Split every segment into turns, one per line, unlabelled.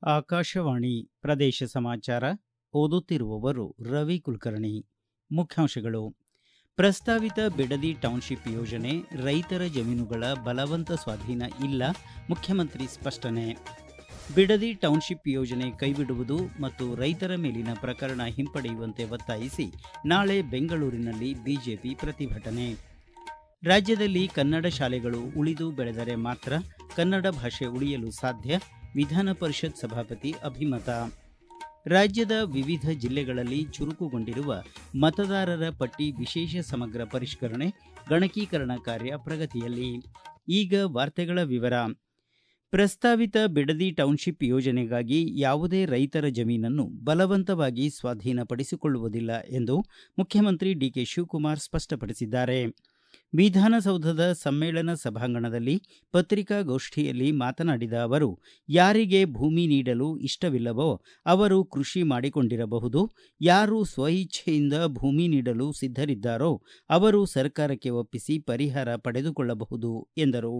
ಆಕಾಶವಾಣಿ ಪ್ರದೇಶ ಸಮಾಚಾರ ಓದುತ್ತಿರುವವರು ರವಿ ಕುಲಕರ್ಣಿ ಮುಖ್ಯಾಂಶಗಳು ಪ್ರಸ್ತಾವಿತ ಬಿಡದಿ ಟೌನ್ಶಿಪ್ ಯೋಜನೆ ರೈತರ ಜಮೀನುಗಳ ಬಲವಂತ ಸ್ವಾಧೀನ ಇಲ್ಲ ಮುಖ್ಯಮಂತ್ರಿ ಸ್ಪಷ್ಟನೆ ಬಿಡದಿ ಟೌನ್ಶಿಪ್ ಯೋಜನೆ ಕೈಬಿಡುವುದು ಮತ್ತು ರೈತರ ಮೇಲಿನ ಪ್ರಕರಣ ಹಿಂಪಡೆಯುವಂತೆ ಒತ್ತಾಯಿಸಿ ನಾಳೆ ಬೆಂಗಳೂರಿನಲ್ಲಿ ಬಿಜೆಪಿ ಪ್ರತಿಭಟನೆ ರಾಜ್ಯದಲ್ಲಿ ಕನ್ನಡ ಶಾಲೆಗಳು ಉಳಿದು ಬೆಳೆದರೆ ಮಾತ್ರ ಕನ್ನಡ ಭಾಷೆ ಉಳಿಯಲು ಸಾಧ್ಯ ವಿಧಾನ ಪರಿಷತ್ ಸಭಾಪತಿ ಅಭಿಮತ ರಾಜ್ಯದ ವಿವಿಧ ಜಿಲ್ಲೆಗಳಲ್ಲಿ ಚುರುಕುಗೊಂಡಿರುವ ಮತದಾರರ ಪಟ್ಟಿ ವಿಶೇಷ ಸಮಗ್ರ ಪರಿಷ್ಕರಣೆ ಗಣಕೀಕರಣ ಕಾರ್ಯ ಪ್ರಗತಿಯಲ್ಲಿ ಈಗ ವಾರ್ತೆಗಳ ವಿವರ ಪ್ರಸ್ತಾವಿತ ಬಿಡದಿ ಟೌನ್ಶಿಪ್ ಯೋಜನೆಗಾಗಿ ಯಾವುದೇ ರೈತರ ಜಮೀನನ್ನು ಬಲವಂತವಾಗಿ ಸ್ವಾಧೀನಪಡಿಸಿಕೊಳ್ಳುವುದಿಲ್ಲ ಎಂದು ಮುಖ್ಯಮಂತ್ರಿ ಡಿಕೆ ಶಿವಕುಮಾರ್ ಸ್ಪಷ್ಟಪಡಿಸಿದ್ದಾರೆ ವಿಧಾನಸೌಧದ ಸಮ್ಮೇಳನ ಸಭಾಂಗಣದಲ್ಲಿ ಪತ್ರಿಕಾಗೋಷ್ಠಿಯಲ್ಲಿ ಮಾತನಾಡಿದ ಅವರು ಯಾರಿಗೆ ಭೂಮಿ ನೀಡಲು ಇಷ್ಟವಿಲ್ಲವೋ ಅವರು ಕೃಷಿ ಮಾಡಿಕೊಂಡಿರಬಹುದು ಯಾರು ಸ್ವಇಚ್ಛೆಯಿಂದ ಭೂಮಿ ನೀಡಲು ಸಿದ್ಧರಿದ್ದಾರೋ ಅವರು ಸರ್ಕಾರಕ್ಕೆ ಒಪ್ಪಿಸಿ ಪರಿಹಾರ ಪಡೆದುಕೊಳ್ಳಬಹುದು ಎಂದರು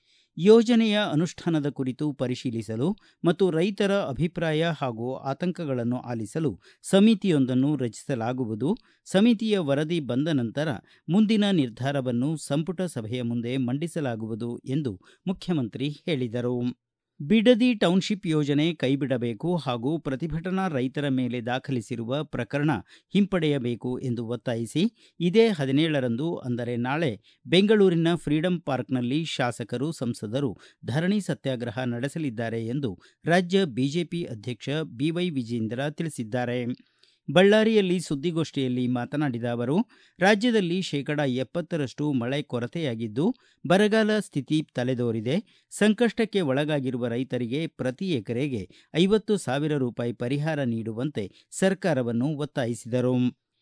ಯೋಜನೆಯ ಅನುಷ್ಠಾನದ ಕುರಿತು ಪರಿಶೀಲಿಸಲು ಮತ್ತು ರೈತರ ಅಭಿಪ್ರಾಯ ಹಾಗೂ ಆತಂಕಗಳನ್ನು ಆಲಿಸಲು ಸಮಿತಿಯೊಂದನ್ನು ರಚಿಸಲಾಗುವುದು ಸಮಿತಿಯ ವರದಿ ಬಂದ ನಂತರ ಮುಂದಿನ ನಿರ್ಧಾರವನ್ನು ಸಂಪುಟ ಸಭೆಯ ಮುಂದೆ ಮಂಡಿಸಲಾಗುವುದು ಎಂದು ಮುಖ್ಯಮಂತ್ರಿ ಹೇಳಿದರು ಬಿಡದಿ ಟೌನ್ಶಿಪ್ ಯೋಜನೆ ಕೈಬಿಡಬೇಕು ಹಾಗೂ ಪ್ರತಿಭಟನಾ ರೈತರ ಮೇಲೆ ದಾಖಲಿಸಿರುವ ಪ್ರಕರಣ ಹಿಂಪಡೆಯಬೇಕು ಎಂದು ಒತ್ತಾಯಿಸಿ ಇದೇ ಹದಿನೇಳರಂದು ಅಂದರೆ ನಾಳೆ ಬೆಂಗಳೂರಿನ ಫ್ರೀಡಂ ಪಾರ್ಕ್ನಲ್ಲಿ ಶಾಸಕರು ಸಂಸದರು ಧರಣಿ ಸತ್ಯಾಗ್ರಹ ನಡೆಸಲಿದ್ದಾರೆ ಎಂದು ರಾಜ್ಯ ಬಿಜೆಪಿ ಅಧ್ಯಕ್ಷ ಬಿವೈ ವಿಜೇಂದ್ರ ತಿಳಿಸಿದ್ದಾರೆ ಬಳ್ಳಾರಿಯಲ್ಲಿ ಸುದ್ದಿಗೋಷ್ಠಿಯಲ್ಲಿ ಮಾತನಾಡಿದ ಅವರು ರಾಜ್ಯದಲ್ಲಿ ಶೇಕಡಾ ಎಪ್ಪತ್ತರಷ್ಟು ಮಳೆ ಕೊರತೆಯಾಗಿದ್ದು ಬರಗಾಲ ಸ್ಥಿತಿ ತಲೆದೋರಿದೆ ಸಂಕಷ್ಟಕ್ಕೆ ಒಳಗಾಗಿರುವ ರೈತರಿಗೆ ಪ್ರತಿ ಎಕರೆಗೆ ಐವತ್ತು ಸಾವಿರ ರೂಪಾಯಿ ಪರಿಹಾರ ನೀಡುವಂತೆ ಸರ್ಕಾರವನ್ನು ಒತ್ತಾಯಿಸಿದರು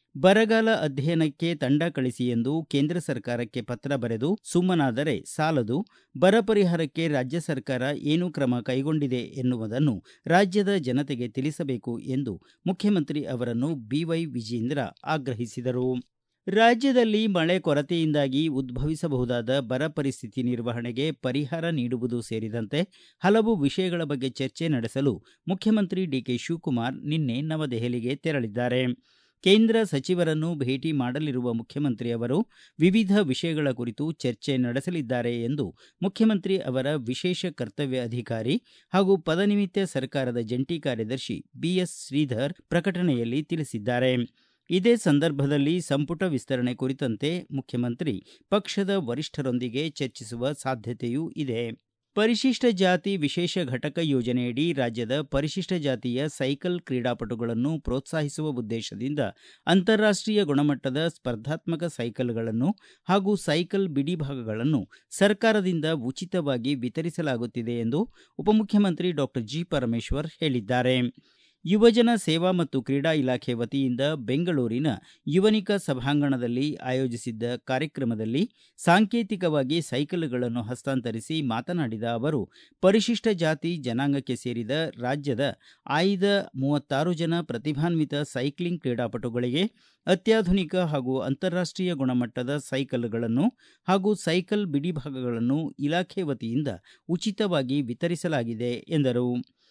ಬರಗಾಲ ಅಧ್ಯಯನಕ್ಕೆ ತಂಡ ಕಳಿಸಿ ಎಂದು ಕೇಂದ್ರ ಸರ್ಕಾರಕ್ಕೆ ಪತ್ರ ಬರೆದು ಸುಮ್ಮನಾದರೆ ಸಾಲದು ಬರ ಪರಿಹಾರಕ್ಕೆ ರಾಜ್ಯ ಸರ್ಕಾರ ಏನು ಕ್ರಮ ಕೈಗೊಂಡಿದೆ ಎನ್ನುವುದನ್ನು ರಾಜ್ಯದ ಜನತೆಗೆ ತಿಳಿಸಬೇಕು ಎಂದು ಮುಖ್ಯಮಂತ್ರಿ ಅವರನ್ನು ಬಿವೈ ವಿಜೇಂದ್ರ ಆಗ್ರಹಿಸಿದರು ರಾಜ್ಯದಲ್ಲಿ ಮಳೆ ಕೊರತೆಯಿಂದಾಗಿ ಉದ್ಭವಿಸಬಹುದಾದ ಬರ ಪರಿಸ್ಥಿತಿ ನಿರ್ವಹಣೆಗೆ ಪರಿಹಾರ ನೀಡುವುದು ಸೇರಿದಂತೆ ಹಲವು ವಿಷಯಗಳ ಬಗ್ಗೆ ಚರ್ಚೆ ನಡೆಸಲು ಮುಖ್ಯಮಂತ್ರಿ ಡಿಕೆ ಶಿವಕುಮಾರ್ ನಿನ್ನೆ ನವದೆಹಲಿಗೆ ತೆರಳಿದ್ದಾರೆ ಕೇಂದ್ರ ಸಚಿವರನ್ನು ಭೇಟಿ ಮಾಡಲಿರುವ ಮುಖ್ಯಮಂತ್ರಿ ಅವರು ವಿವಿಧ ವಿಷಯಗಳ ಕುರಿತು ಚರ್ಚೆ ನಡೆಸಲಿದ್ದಾರೆ ಎಂದು ಮುಖ್ಯಮಂತ್ರಿ ಅವರ ವಿಶೇಷ ಕರ್ತವ್ಯ ಅಧಿಕಾರಿ ಹಾಗೂ ಪದನಿಮಿತ್ತ ಸರ್ಕಾರದ ಜಂಟಿ ಕಾರ್ಯದರ್ಶಿ ಬಿಎಸ್ ಶ್ರೀಧರ್ ಪ್ರಕಟಣೆಯಲ್ಲಿ ತಿಳಿಸಿದ್ದಾರೆ ಇದೇ ಸಂದರ್ಭದಲ್ಲಿ ಸಂಪುಟ ವಿಸ್ತರಣೆ ಕುರಿತಂತೆ ಮುಖ್ಯಮಂತ್ರಿ ಪಕ್ಷದ ವರಿಷ್ಠರೊಂದಿಗೆ ಚರ್ಚಿಸುವ ಸಾಧ್ಯತೆಯೂ ಇದೆ ಪರಿಶಿಷ್ಟ ಜಾತಿ ವಿಶೇಷ ಘಟಕ ಯೋಜನೆಯಡಿ ರಾಜ್ಯದ ಪರಿಶಿಷ್ಟ ಜಾತಿಯ ಸೈಕಲ್ ಕ್ರೀಡಾಪಟುಗಳನ್ನು ಪ್ರೋತ್ಸಾಹಿಸುವ ಉದ್ದೇಶದಿಂದ ಅಂತಾರಾಷ್ಟೀಯ ಗುಣಮಟ್ಟದ ಸ್ಪರ್ಧಾತ್ಮಕ ಸೈಕಲ್ಗಳನ್ನು ಹಾಗೂ ಸೈಕಲ್ ಬಿಡಿಭಾಗಗಳನ್ನು ಸರ್ಕಾರದಿಂದ ಉಚಿತವಾಗಿ ವಿತರಿಸಲಾಗುತ್ತಿದೆ ಎಂದು ಉಪಮುಖ್ಯಮಂತ್ರಿ ಡಾಕ್ಟರ್ ಜಿ ಪರಮೇಶ್ವರ್ ಹೇಳಿದ್ದಾರೆ ಯುವಜನ ಸೇವಾ ಮತ್ತು ಕ್ರೀಡಾ ಇಲಾಖೆ ವತಿಯಿಂದ ಬೆಂಗಳೂರಿನ ಯುವನಿಕ ಸಭಾಂಗಣದಲ್ಲಿ ಆಯೋಜಿಸಿದ್ದ ಕಾರ್ಯಕ್ರಮದಲ್ಲಿ ಸಾಂಕೇತಿಕವಾಗಿ ಸೈಕಲ್ಗಳನ್ನು ಹಸ್ತಾಂತರಿಸಿ ಮಾತನಾಡಿದ ಅವರು ಪರಿಶಿಷ್ಟ ಜಾತಿ ಜನಾಂಗಕ್ಕೆ ಸೇರಿದ ರಾಜ್ಯದ ಆಯ್ದ ಮೂವತ್ತಾರು ಜನ ಪ್ರತಿಭಾನ್ವಿತ ಸೈಕ್ಲಿಂಗ್ ಕ್ರೀಡಾಪಟುಗಳಿಗೆ ಅತ್ಯಾಧುನಿಕ ಹಾಗೂ ಅಂತಾರಾಷ್ಟೀಯ ಗುಣಮಟ್ಟದ ಸೈಕಲ್ಗಳನ್ನು ಹಾಗೂ ಸೈಕಲ್ ಬಿಡಿಭಾಗಗಳನ್ನು ಇಲಾಖೆ ವತಿಯಿಂದ ಉಚಿತವಾಗಿ ವಿತರಿಸಲಾಗಿದೆ ಎಂದರು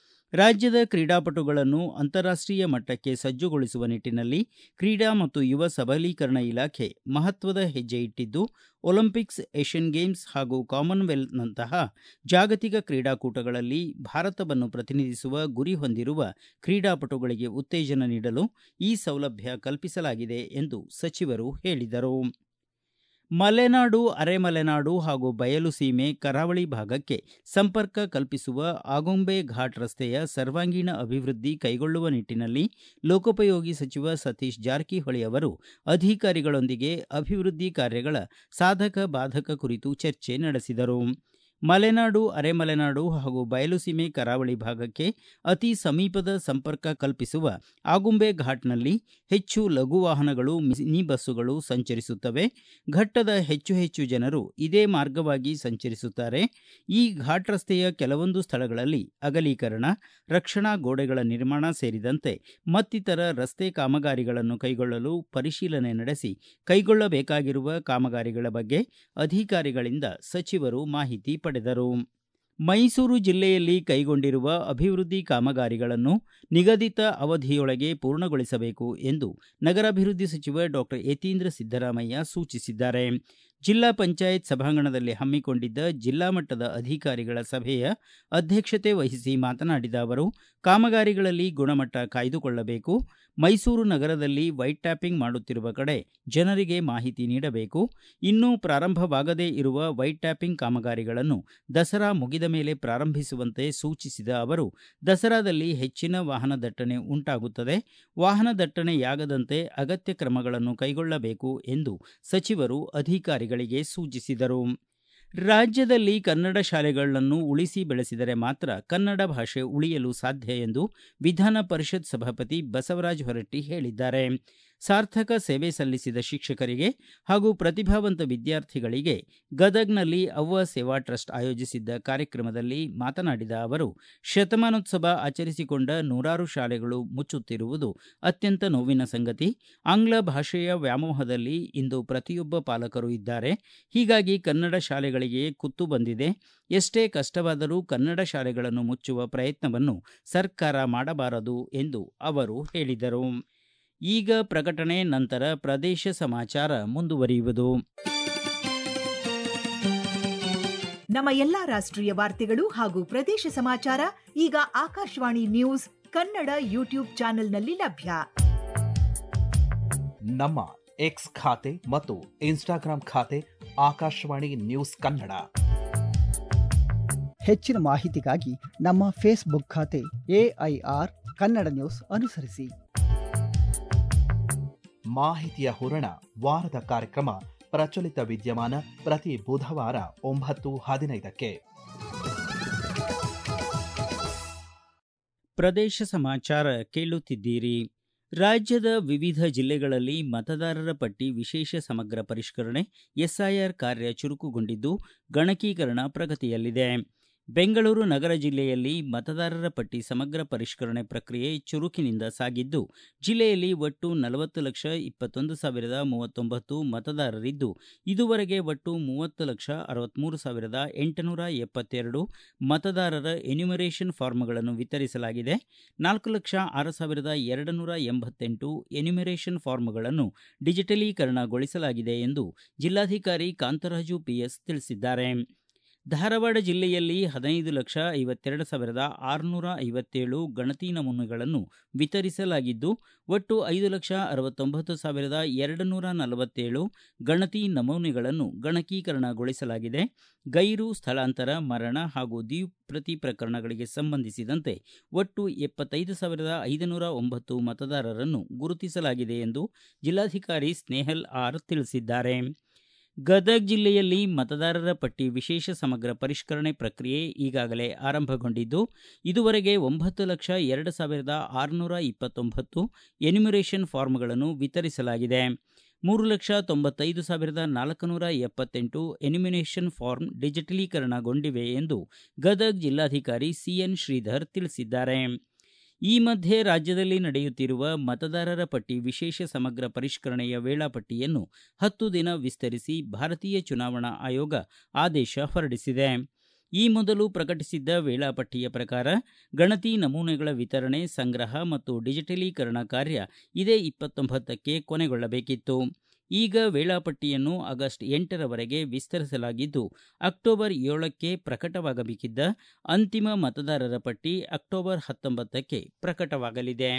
ರಾಜ್ಯದ ಕ್ರೀಡಾಪಟುಗಳನ್ನು ಅಂತಾರಾಷ್ಟೀಯ ಮಟ್ಟಕ್ಕೆ ಸಜ್ಜುಗೊಳಿಸುವ ನಿಟ್ಟಿನಲ್ಲಿ ಕ್ರೀಡಾ ಮತ್ತು ಯುವ ಸಬಲೀಕರಣ ಇಲಾಖೆ ಮಹತ್ವದ ಹೆಜ್ಜೆ ಇಟ್ಟಿದ್ದು ಒಲಿಂಪಿಕ್ಸ್ ಏಷ್ಯನ್ ಗೇಮ್ಸ್ ಹಾಗೂ ಕಾಮನ್ವೆಲ್ತ್ನಂತಹ ಜಾಗತಿಕ ಕ್ರೀಡಾಕೂಟಗಳಲ್ಲಿ ಭಾರತವನ್ನು ಪ್ರತಿನಿಧಿಸುವ ಗುರಿ ಹೊಂದಿರುವ ಕ್ರೀಡಾಪಟುಗಳಿಗೆ ಉತ್ತೇಜನ ನೀಡಲು ಈ ಸೌಲಭ್ಯ ಕಲ್ಪಿಸಲಾಗಿದೆ ಎಂದು ಸಚಿವರು ಹೇಳಿದರು ಮಲೆನಾಡು ಅರೆಮಲೆನಾಡು ಹಾಗೂ ಬಯಲು ಸೀಮೆ ಕರಾವಳಿ ಭಾಗಕ್ಕೆ ಸಂಪರ್ಕ ಕಲ್ಪಿಸುವ ಆಗುಂಬೆ ಘಾಟ್ ರಸ್ತೆಯ ಸರ್ವಾಂಗೀಣ ಅಭಿವೃದ್ಧಿ ಕೈಗೊಳ್ಳುವ ನಿಟ್ಟಿನಲ್ಲಿ ಲೋಕೋಪಯೋಗಿ ಸಚಿವ ಸತೀಶ್ ಜಾರಕಿಹೊಳಿ ಅವರು ಅಧಿಕಾರಿಗಳೊಂದಿಗೆ ಅಭಿವೃದ್ಧಿ ಕಾರ್ಯಗಳ ಸಾಧಕ ಬಾಧಕ ಕುರಿತು ಚರ್ಚೆ ನಡೆಸಿದರು ಮಲೆನಾಡು ಅರೆಮಲೆನಾಡು ಹಾಗೂ ಬಯಲುಸೀಮೆ ಕರಾವಳಿ ಭಾಗಕ್ಕೆ ಅತಿ ಸಮೀಪದ ಸಂಪರ್ಕ ಕಲ್ಪಿಸುವ ಆಗುಂಬೆ ಘಾಟ್ನಲ್ಲಿ ಹೆಚ್ಚು ಲಘು ವಾಹನಗಳು ಮಿನಿ ಬಸ್ಸುಗಳು ಸಂಚರಿಸುತ್ತವೆ ಘಟ್ಟದ ಹೆಚ್ಚು ಹೆಚ್ಚು ಜನರು ಇದೇ ಮಾರ್ಗವಾಗಿ ಸಂಚರಿಸುತ್ತಾರೆ ಈ ಘಾಟ್ ರಸ್ತೆಯ ಕೆಲವೊಂದು ಸ್ಥಳಗಳಲ್ಲಿ ಅಗಲೀಕರಣ ರಕ್ಷಣಾ ಗೋಡೆಗಳ ನಿರ್ಮಾಣ ಸೇರಿದಂತೆ ಮತ್ತಿತರ ರಸ್ತೆ ಕಾಮಗಾರಿಗಳನ್ನು ಕೈಗೊಳ್ಳಲು ಪರಿಶೀಲನೆ ನಡೆಸಿ ಕೈಗೊಳ್ಳಬೇಕಾಗಿರುವ ಕಾಮಗಾರಿಗಳ ಬಗ್ಗೆ ಅಧಿಕಾರಿಗಳಿಂದ ಸಚಿವರು ಮಾಹಿತಿ ಪಡೆದರು ಮೈಸೂರು ಜಿಲ್ಲೆಯಲ್ಲಿ ಕೈಗೊಂಡಿರುವ ಅಭಿವೃದ್ಧಿ ಕಾಮಗಾರಿಗಳನ್ನು ನಿಗದಿತ ಅವಧಿಯೊಳಗೆ ಪೂರ್ಣಗೊಳಿಸಬೇಕು ಎಂದು ನಗರಾಭಿವೃದ್ಧಿ ಸಚಿವ ಡಾಕ್ಟರ್ ಯತೀಂದ್ರ ಸಿದ್ದರಾಮಯ್ಯ ಸೂಚಿಸಿದ್ದಾರೆ ಜಿಲ್ಲಾ ಪಂಚಾಯತ್ ಸಭಾಂಗಣದಲ್ಲಿ ಹಮ್ಮಿಕೊಂಡಿದ್ದ ಜಿಲ್ಲಾ ಮಟ್ಟದ ಅಧಿಕಾರಿಗಳ ಸಭೆಯ ಅಧ್ಯಕ್ಷತೆ ವಹಿಸಿ ಮಾತನಾಡಿದ ಅವರು ಕಾಮಗಾರಿಗಳಲ್ಲಿ ಗುಣಮಟ್ಟ ಕಾಯ್ದುಕೊಳ್ಳಬೇಕು ಮೈಸೂರು ನಗರದಲ್ಲಿ ವೈಟ್ ಟ್ಯಾಪಿಂಗ್ ಮಾಡುತ್ತಿರುವ ಕಡೆ ಜನರಿಗೆ ಮಾಹಿತಿ ನೀಡಬೇಕು ಇನ್ನೂ ಪ್ರಾರಂಭವಾಗದೇ ಇರುವ ವೈಟ್ ಟ್ಯಾಪಿಂಗ್ ಕಾಮಗಾರಿಗಳನ್ನು ದಸರಾ ಮುಗಿದ ಮೇಲೆ ಪ್ರಾರಂಭಿಸುವಂತೆ ಸೂಚಿಸಿದ ಅವರು ದಸರಾದಲ್ಲಿ ಹೆಚ್ಚಿನ ವಾಹನ ದಟ್ಟಣೆ ಉಂಟಾಗುತ್ತದೆ ವಾಹನ ದಟ್ಟಣೆಯಾಗದಂತೆ ಅಗತ್ಯ ಕ್ರಮಗಳನ್ನು ಕೈಗೊಳ್ಳಬೇಕು ಎಂದು ಸಚಿವರು ಅಧಿಕಾರಿಗಳಿಗೆ ಸೂಚಿಸಿದರು ರಾಜ್ಯದಲ್ಲಿ ಕನ್ನಡ ಶಾಲೆಗಳನ್ನು ಉಳಿಸಿ ಬೆಳೆಸಿದರೆ ಮಾತ್ರ ಕನ್ನಡ ಭಾಷೆ ಉಳಿಯಲು ಸಾಧ್ಯ ಎಂದು ವಿಧಾನ ಪರಿಷತ್ ಸಭಾಪತಿ ಬಸವರಾಜ ಹೊರಟ್ಟಿ ಹೇಳಿದ್ದಾರೆ ಸಾರ್ಥಕ ಸೇವೆ ಸಲ್ಲಿಸಿದ ಶಿಕ್ಷಕರಿಗೆ ಹಾಗೂ ಪ್ರತಿಭಾವಂತ ವಿದ್ಯಾರ್ಥಿಗಳಿಗೆ ಗದಗ್ನಲ್ಲಿ ಅವ್ವ ಸೇವಾ ಟ್ರಸ್ಟ್ ಆಯೋಜಿಸಿದ್ದ ಕಾರ್ಯಕ್ರಮದಲ್ಲಿ ಮಾತನಾಡಿದ ಅವರು ಶತಮಾನೋತ್ಸವ ಆಚರಿಸಿಕೊಂಡ ನೂರಾರು ಶಾಲೆಗಳು ಮುಚ್ಚುತ್ತಿರುವುದು ಅತ್ಯಂತ ನೋವಿನ ಸಂಗತಿ ಆಂಗ್ಲ ಭಾಷೆಯ ವ್ಯಾಮೋಹದಲ್ಲಿ ಇಂದು ಪ್ರತಿಯೊಬ್ಬ ಪಾಲಕರು ಇದ್ದಾರೆ ಹೀಗಾಗಿ ಕನ್ನಡ ಶಾಲೆಗಳಿಗೆ ಕುತ್ತು ಬಂದಿದೆ ಎಷ್ಟೇ ಕಷ್ಟವಾದರೂ ಕನ್ನಡ ಶಾಲೆಗಳನ್ನು ಮುಚ್ಚುವ ಪ್ರಯತ್ನವನ್ನು ಸರ್ಕಾರ ಮಾಡಬಾರದು ಎಂದು ಅವರು ಹೇಳಿದರು ಈಗ ಪ್ರಕಟಣೆ ನಂತರ ಪ್ರದೇಶ ಸಮಾಚಾರ ಮುಂದುವರಿಯುವುದು
ನಮ್ಮ ಎಲ್ಲಾ ರಾಷ್ಟ್ರೀಯ ವಾರ್ತೆಗಳು ಹಾಗೂ ಪ್ರದೇಶ ಸಮಾಚಾರ ಈಗ ಆಕಾಶವಾಣಿ ನ್ಯೂಸ್ ಕನ್ನಡ ಯೂಟ್ಯೂಬ್ ಚಾನೆಲ್ನಲ್ಲಿ ಲಭ್ಯ
ನಮ್ಮ ಎಕ್ಸ್ ಖಾತೆ ಮತ್ತು ಇನ್ಸ್ಟಾಗ್ರಾಂ ಖಾತೆ ಆಕಾಶವಾಣಿ ನ್ಯೂಸ್ ಕನ್ನಡ
ಹೆಚ್ಚಿನ ಮಾಹಿತಿಗಾಗಿ ನಮ್ಮ ಫೇಸ್ಬುಕ್ ಖಾತೆ ಎಐಆರ್ ಕನ್ನಡ ನ್ಯೂಸ್ ಅನುಸರಿಸಿ
ಮಾಹಿತಿಯ ಹೂರಣ ವಾರದ ಕಾರ್ಯಕ್ರಮ ಪ್ರಚಲಿತ ವಿದ್ಯಮಾನ ಪ್ರತಿ ಬುಧವಾರ ಒಂಬತ್ತು ಹದಿನೈದಕ್ಕೆ
ಪ್ರದೇಶ ಸಮಾಚಾರ ಕೇಳುತ್ತಿದ್ದೀರಿ ರಾಜ್ಯದ ವಿವಿಧ ಜಿಲ್ಲೆಗಳಲ್ಲಿ ಮತದಾರರ ಪಟ್ಟಿ ವಿಶೇಷ ಸಮಗ್ರ ಪರಿಷ್ಕರಣೆ ಎಸ್ಐಆರ್ ಕಾರ್ಯ ಚುರುಕುಗೊಂಡಿದ್ದು ಗಣಕೀಕರಣ ಪ್ರಗತಿಯಲ್ಲಿದೆ ಬೆಂಗಳೂರು ನಗರ ಜಿಲ್ಲೆಯಲ್ಲಿ ಮತದಾರರ ಪಟ್ಟಿ ಸಮಗ್ರ ಪರಿಷ್ಕರಣೆ ಪ್ರಕ್ರಿಯೆ ಚುರುಕಿನಿಂದ ಸಾಗಿದ್ದು ಜಿಲ್ಲೆಯಲ್ಲಿ ಒಟ್ಟು ನಲವತ್ತು ಲಕ್ಷ ಇಪ್ಪತ್ತೊಂದು ಸಾವಿರದ ಮೂವತ್ತೊಂಬತ್ತು ಮತದಾರರಿದ್ದು ಇದುವರೆಗೆ ಒಟ್ಟು ಮೂವತ್ತು ಲಕ್ಷ ಅರವತ್ಮೂರು ಸಾವಿರದ ಎಂಟುನೂರ ಎಪ್ಪತ್ತೆರಡು ಮತದಾರರ ಎನ್ಯುಮರೇಷನ್ ಫಾರ್ಮ್ಗಳನ್ನು ವಿತರಿಸಲಾಗಿದೆ ನಾಲ್ಕು ಲಕ್ಷ ಆರು ಸಾವಿರದ ಎರಡು ನೂರ ಎಂಬತ್ತೆಂಟು ಎನ್ಯುಮರೇಷನ್ ಫಾರ್ಮ್ಗಳನ್ನು ಡಿಜಿಟಲೀಕರಣಗೊಳಿಸಲಾಗಿದೆ ಎಂದು ಜಿಲ್ಲಾಧಿಕಾರಿ ಕಾಂತರಾಜು ಪಿಎಸ್ ತಿಳಿಸಿದ್ದಾರೆ ಧಾರವಾಡ ಜಿಲ್ಲೆಯಲ್ಲಿ ಹದಿನೈದು ಲಕ್ಷ ಐವತ್ತೆರಡು ಸಾವಿರದ ಆರುನೂರ ಐವತ್ತೇಳು ಗಣತಿ ನಮೂನೆಗಳನ್ನು ವಿತರಿಸಲಾಗಿದ್ದು ಒಟ್ಟು ಐದು ಲಕ್ಷ ಅರವತ್ತೊಂಬತ್ತು ಸಾವಿರದ ಎರಡು ನೂರ ನಲವತ್ತೇಳು ಗಣತಿ ನಮೂನೆಗಳನ್ನು ಗಣಕೀಕರಣಗೊಳಿಸಲಾಗಿದೆ ಗೈರು ಸ್ಥಳಾಂತರ ಮರಣ ಹಾಗೂ ದ್ವಿಪ್ರತಿ ಪ್ರಕರಣಗಳಿಗೆ ಸಂಬಂಧಿಸಿದಂತೆ ಒಟ್ಟು ಎಪ್ಪತ್ತೈದು ಸಾವಿರದ ಐದುನೂರ ಒಂಬತ್ತು ಮತದಾರರನ್ನು ಗುರುತಿಸಲಾಗಿದೆ ಎಂದು ಜಿಲ್ಲಾಧಿಕಾರಿ ಸ್ನೇಹಲ್ ಆರ್ ತಿಳಿಸಿದ್ದಾರೆ ಗದಗ ಜಿಲ್ಲೆಯಲ್ಲಿ ಮತದಾರರ ಪಟ್ಟಿ ವಿಶೇಷ ಸಮಗ್ರ ಪರಿಷ್ಕರಣೆ ಪ್ರಕ್ರಿಯೆ ಈಗಾಗಲೇ ಆರಂಭಗೊಂಡಿದ್ದು ಇದುವರೆಗೆ ಒಂಬತ್ತು ಲಕ್ಷ ಎರಡು ಸಾವಿರದ ಆರುನೂರ ಇಪ್ಪತ್ತೊಂಬತ್ತು ಎನ್ಯುಮರೇಷನ್ ಫಾರ್ಮ್ಗಳನ್ನು ವಿತರಿಸಲಾಗಿದೆ ಮೂರು ಲಕ್ಷ ತೊಂಬತ್ತೈದು ಸಾವಿರದ ನಾಲ್ಕುನೂರ ಎಪ್ಪತ್ತೆಂಟು ಎನ್ಯುಮಿನೇಷನ್ ಫಾರ್ಮ್ ಡಿಜಿಟಲೀಕರಣಗೊಂಡಿವೆ ಎಂದು ಗದಗ ಜಿಲ್ಲಾಧಿಕಾರಿ ಸಿಎನ್ ಶ್ರೀಧರ್ ತಿಳಿಸಿದ್ದಾರೆ ಈ ಮಧ್ಯೆ ರಾಜ್ಯದಲ್ಲಿ ನಡೆಯುತ್ತಿರುವ ಮತದಾರರ ಪಟ್ಟಿ ವಿಶೇಷ ಸಮಗ್ರ ಪರಿಷ್ಕರಣೆಯ ವೇಳಾಪಟ್ಟಿಯನ್ನು ಹತ್ತು ದಿನ ವಿಸ್ತರಿಸಿ ಭಾರತೀಯ ಚುನಾವಣಾ ಆಯೋಗ ಆದೇಶ ಹೊರಡಿಸಿದೆ ಈ ಮೊದಲು ಪ್ರಕಟಿಸಿದ್ದ ವೇಳಾಪಟ್ಟಿಯ ಪ್ರಕಾರ ಗಣತಿ ನಮೂನೆಗಳ ವಿತರಣೆ ಸಂಗ್ರಹ ಮತ್ತು ಡಿಜಿಟಲೀಕರಣ ಕಾರ್ಯ ಇದೇ ಇಪ್ಪತ್ತೊಂಬತ್ತಕ್ಕೆ ಕೊನೆಗೊಳ್ಳಬೇಕಿತ್ತು ಈಗ ವೇಳಾಪಟ್ಟಿಯನ್ನು ಆಗಸ್ಟ್ ಎಂಟರವರೆಗೆ ವಿಸ್ತರಿಸಲಾಗಿದ್ದು ಅಕ್ಟೋಬರ್ ಏಳಕ್ಕೆ ಪ್ರಕಟವಾಗಬೇಕಿದ್ದ ಅಂತಿಮ ಮತದಾರರ ಪಟ್ಟಿ ಅಕ್ಟೋಬರ್ ಹತ್ತೊಂಬತ್ತಕ್ಕೆ ಪ್ರಕಟವಾಗಲಿದೆ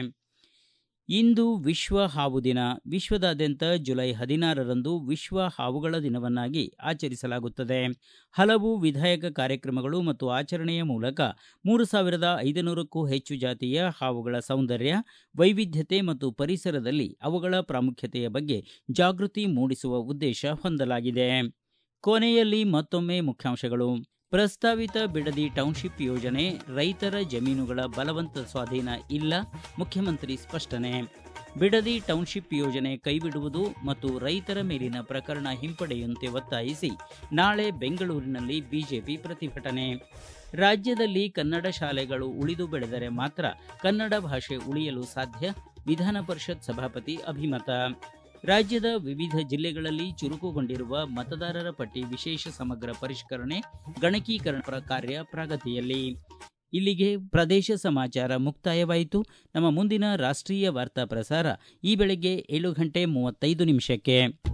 ಇಂದು ವಿಶ್ವ ಹಾವು ದಿನ ವಿಶ್ವದಾದ್ಯಂತ ಜುಲೈ ಹದಿನಾರರಂದು ವಿಶ್ವ ಹಾವುಗಳ ದಿನವನ್ನಾಗಿ ಆಚರಿಸಲಾಗುತ್ತದೆ ಹಲವು ವಿಧಾಯಕ ಕಾರ್ಯಕ್ರಮಗಳು ಮತ್ತು ಆಚರಣೆಯ ಮೂಲಕ ಮೂರು ಸಾವಿರದ ಐದುನೂರಕ್ಕೂ ಹೆಚ್ಚು ಜಾತಿಯ ಹಾವುಗಳ ಸೌಂದರ್ಯ ವೈವಿಧ್ಯತೆ ಮತ್ತು ಪರಿಸರದಲ್ಲಿ ಅವುಗಳ ಪ್ರಾಮುಖ್ಯತೆಯ ಬಗ್ಗೆ ಜಾಗೃತಿ ಮೂಡಿಸುವ ಉದ್ದೇಶ ಹೊಂದಲಾಗಿದೆ ಕೊನೆಯಲ್ಲಿ ಮತ್ತೊಮ್ಮೆ ಮುಖ್ಯಾಂಶಗಳು ಪ್ರಸ್ತಾವಿತ ಬಿಡದಿ ಟೌನ್ಶಿಪ್ ಯೋಜನೆ ರೈತರ ಜಮೀನುಗಳ ಬಲವಂತ ಸ್ವಾಧೀನ ಇಲ್ಲ ಮುಖ್ಯಮಂತ್ರಿ ಸ್ಪಷ್ಟನೆ ಬಿಡದಿ ಟೌನ್ಶಿಪ್ ಯೋಜನೆ ಕೈಬಿಡುವುದು ಮತ್ತು ರೈತರ ಮೇಲಿನ ಪ್ರಕರಣ ಹಿಂಪಡೆಯುವಂತೆ ಒತ್ತಾಯಿಸಿ ನಾಳೆ ಬೆಂಗಳೂರಿನಲ್ಲಿ ಬಿಜೆಪಿ ಪ್ರತಿಭಟನೆ ರಾಜ್ಯದಲ್ಲಿ ಕನ್ನಡ ಶಾಲೆಗಳು ಉಳಿದು ಬೆಳೆದರೆ ಮಾತ್ರ ಕನ್ನಡ ಭಾಷೆ ಉಳಿಯಲು ಸಾಧ್ಯ ವಿಧಾನ ಪರಿಷತ್ ಸಭಾಪತಿ ಅಭಿಮತ ರಾಜ್ಯದ ವಿವಿಧ ಜಿಲ್ಲೆಗಳಲ್ಲಿ ಚುರುಕುಗೊಂಡಿರುವ ಮತದಾರರ ಪಟ್ಟಿ ವಿಶೇಷ ಸಮಗ್ರ ಪರಿಷ್ಕರಣೆ ಗಣಕೀಕರಣ ಕಾರ್ಯ ಪ್ರಗತಿಯಲ್ಲಿ ಇಲ್ಲಿಗೆ ಪ್ರದೇಶ ಸಮಾಚಾರ ಮುಕ್ತಾಯವಾಯಿತು ನಮ್ಮ ಮುಂದಿನ ರಾಷ್ಟ್ರೀಯ ವಾರ್ತಾ ಪ್ರಸಾರ ಈ ಬೆಳಗ್ಗೆ ಏಳು ಗಂಟೆ ಮೂವತ್ತೈದು ನಿಮಿಷಕ್ಕೆ